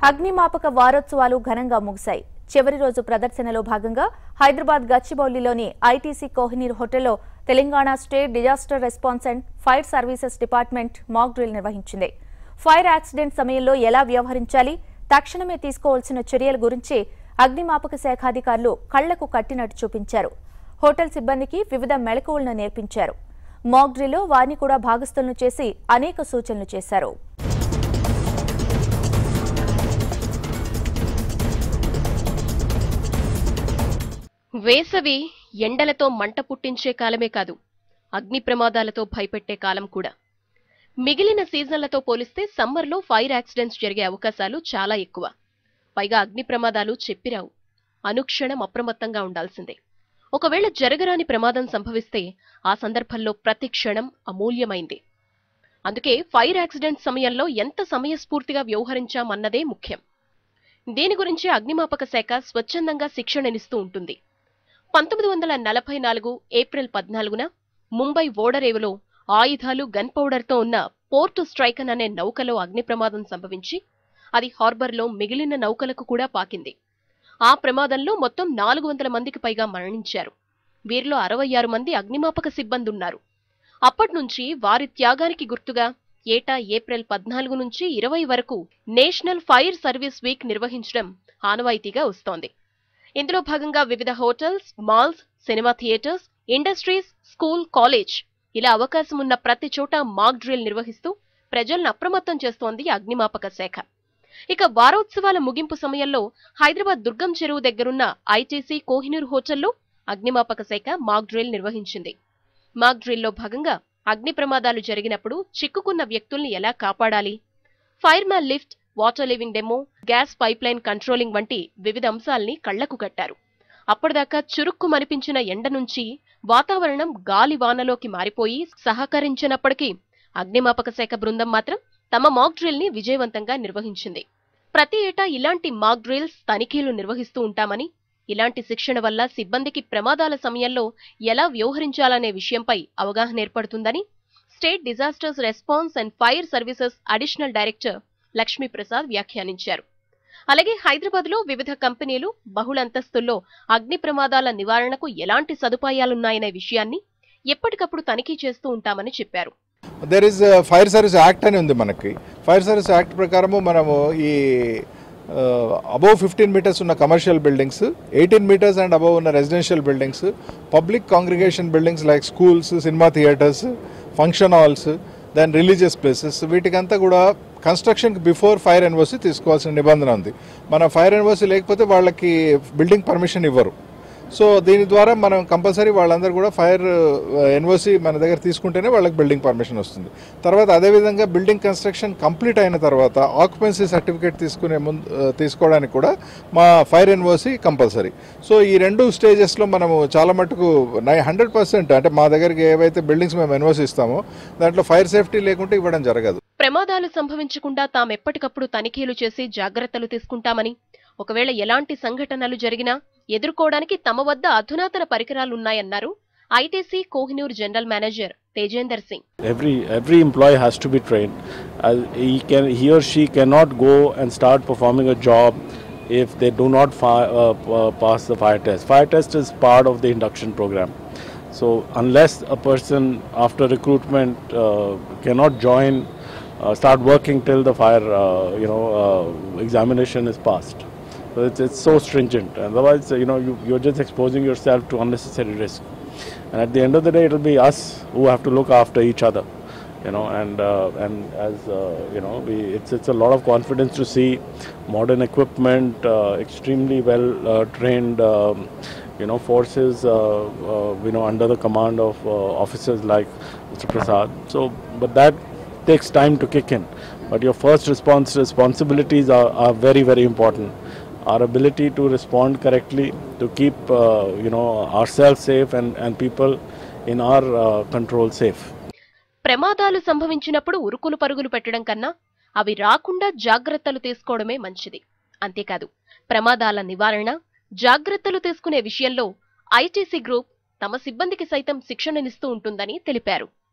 అగ్నిమాపక వారోత్సవాలు ఘనంగా ముగిశాయి చివరి రోజు ప్రదర్శనలో భాగంగా హైదరాబాద్ గచ్చిబౌలిలోని ఐటీసీ కోహినీర్ హోటల్లో Telangana state disaster response and fire services department mock drill నిర్వహించింది ఫైర్ యాక్సిడెంట్ సమయంలో ఎలా వ్యవహరించాలి తక్షణమే తీసుకోవాల్సిన చర్యల గురించి అగ్నిమాపక శాఖ అధికారులు కళ్లకు కట్టినట్టు చూపించారు హోటల్ సిబ్బందికి వివిధ మెళకువలను నేర్పించారు మాక్ డ్రిల్లో వారిని కూడా భాగస్థులను చేసి అనేక సూచనలు చేశారు వేసవి ఎండలతో మంట పుట్టించే కాలమే కాదు అగ్ని ప్రమాదాలతో భయపెట్టే కాలం కూడా మిగిలిన సీజన్లతో పోలిస్తే సమ్మర్లో ఫైర్ యాక్సిడెంట్స్ జరిగే అవకాశాలు చాలా ఎక్కువ పైగా అగ్ని ప్రమాదాలు చెప్పిరావు అనుక్షణం అప్రమత్తంగా ఉండాల్సిందే ఒకవేళ జరగరాని ప్రమాదం సంభవిస్తే ఆ సందర్భంలో ప్రతి క్షణం అమూల్యమైంది అందుకే ఫైర్ యాక్సిడెంట్ సమయంలో ఎంత సమయస్ఫూర్తిగా వ్యవహరించామన్నదే ముఖ్యం దీని గురించి అగ్నిమాపక శాఖ స్వచ్ఛందంగా శిక్షణనిస్తూ ఉంటుంది పంతొమ్మిది వందల నలభై నాలుగు ఏప్రిల్ పద్నాలుగున ముంబై ఓడరేవులో ఆయుధాలు గన్ పౌడర్తో ఉన్న పోర్టు స్ట్రైకన్ అనే నౌకలో అగ్ని ప్రమాదం సంభవించి అది హార్బర్లో మిగిలిన నౌకలకు కూడా పాకింది ఆ ప్రమాదంలో మొత్తం నాలుగు వందల మందికి పైగా మరణించారు వీరిలో అరవై ఆరు మంది అగ్నిమాపక సిబ్బంది ఉన్నారు అప్పట్నుంచి వారి త్యాగానికి గుర్తుగా ఏటా ఏప్రిల్ పద్నాలుగు నుంచి ఇరవై వరకు నేషనల్ ఫైర్ సర్వీస్ వీక్ నిర్వహించడం ఆనవాయితీగా వస్తోంది ఇందులో భాగంగా వివిధ hotels malls cinema theatres industries school college ఇలా అవకాశం ఉన్న ప్రతి చోట మాక్ డ్రిల్ నిర్వహిస్తూ ప్రజలను అప్రమత్తం చేస్తోంది అగ్నిమాపక శాఖ ఇక వారోత్సవాల ముగింపు సమయంలో హైదరాబాద్ దుర్గం చెరువు దగ్గరున్న ఐటీసీ కోహినూర్ హోటల్లో అగ్నిమాపక శాఖ మాక్ డ్రిల్ నిర్వహించింది మాక్ డ్రిల్లో భాగంగా అగ్ని ప్రమాదాలు జరిగినప్పుడు చిక్కుకున్న వ్యక్తుల్ని ఎలా కాపాడాలి fireman lift water living demo gas pipeline controlling వంటి వివిధ అంశాల్ని కళ్లకు కట్టారు అప్పటిదాకా చురుక్కు మనిపించిన ఎండ నుంచి వాతావరణం గాలి వానలోకి మారిపోయి సహకరించినప్పటికీ అగ్నిమాపక శాఖ బృందం మాత్రం తమ మాక్ డ్రిల్ ని విజయవంతంగా నిర్వహించింది ప్రతి ఏటా ఇలాంటి మాక్ డ్రిల్స్ తనిఖీలు నిర్వహిస్తూ ఉంటామని ఇలాంటి శిక్షణ వల్ల సిబ్బందికి ప్రమాదాల సమయంలో ఎలా వ్యవహరించాలనే విషయంపై అవగాహన ఏర్పడుతుందని state disasters response and fire services additional director Lakshmi Prasad వ్యాఖ్యానించారు అలాగే హైదరాబాద్ లో వివిధ కంపెనీలు బహుళ అంతస్తుల్లో అగ్ని ప్రమాదాల నివారణకు ఎలాంటి సదుపాయాలున్నాయనే విషయాన్ని ఎప్పటికప్పుడు తనిఖీ చేస్తూ ఉంటామని చెప్పారు there is fire service act అని ఉంది మనకి ఫైర్ సర్వీస్ యాక్ట్ ప్రకారము మనము ఈ అబౌవ్ ఫిఫ్టీన్ మీటర్స్ ఉన్న commercial buildings eighteen metres and above ఉన్న residential buildings public congregation buildings like schools cinema theatres function halls then religious places వీటికంతా కూడా కన్స్ట్రక్షన్కి బిఫోర్ ఫైర్ ఎన్ఓసి తీసుకోవాల్సిన నిబంధన ఉంది మన ఫైర్ ఎన్ఓసి లేకపోతే వాళ్ళకి బిల్డింగ్ పర్మిషన్ ఇవ్వరు సో దీని ద్వారా మనం కంపల్సరీ వాళ్ళందరూ కూడా ఫైర్ ఎన్ఓసి మన దగ్గర తీసుకుంటేనే వాళ్ళకి బిల్డింగ్ పర్మిషన్ వస్తుంది తర్వాత అదేవిధంగా బిల్డింగ్ కన్స్ట్రక్షన్ కంప్లీట్ అయిన తర్వాత ఆక్యుపెన్సీ సర్టిఫికేట్ తీసుకునే ముందు ఆ, తీసుకోవడానికి కూడా మా ఫైర్ ఎన్ఓసి కంపల్సరీ సో ఈ రెండు స్టేజెస్లో మనము చాలా మటుకు నై హండ్రెడ్ పర్సెంట్ అంటే మా దగ్గరికి ఏవైతే బిల్డింగ్స్ మేము ఎన్ఓసి ఇస్తామో దాంట్లో ఫైర్ సేఫ్టీ లేకుంటే ఇవ్వడం జరగదు ప్రమాదాలు సంభవించకుండా తామెప్పటికప్పుడు తనిఖీలు చేసి జాగ్రత్తలు తీసుకుంటామని ఒకవేళ ఎలాంటి సంఘటనలు జరిగినా ఎదుర్కోవడానికి తమ వద్ద అధునాతన పరికరాలున్నాయన్నారు ITC Kohinoor general manager Tejender Singh every every employee has to be trained uh, he can he or she cannot go and start performing a job if they do not fi- uh, uh, pass the fire test fire test is part of the induction program so unless a person after recruitment uh, cannot join uh, start working till the fire uh, you know uh, examination is passed so it's, it's so stringent otherwise uh, you know you, you're just exposing yourself to unnecessary risk and at the end of the day it will be us who have to look after each other you know and uh, and as uh, you know we it's it's a lot of confidence to see modern equipment uh, extremely well uh, trained um, you know forces uh, uh, you know under the command of uh, officers like Mr. Prasad so but that takes time to kick in but your first response responsibilities are, are very very important our ability to respond correctly, to keep uh, you know ourselves safe and, and people in our uh, control safe. ప్రమాదాలు సంభవించినప్పుడు ఉరుకులు పరుగులు పెట్టడం కన్నా అవి రాకుండా జాగ్రత్తలు తీసుకోవడమే మంచిది అంతేకాదు ప్రమాదాల నివారణ జాగ్రత్తలు తీసుకునే విషయంలో ఐటీసీ గ్రూప్ తమ సిబ్బందికి సైతం శిక్షణనిస్తూ ఉంటుందని తెలిపారు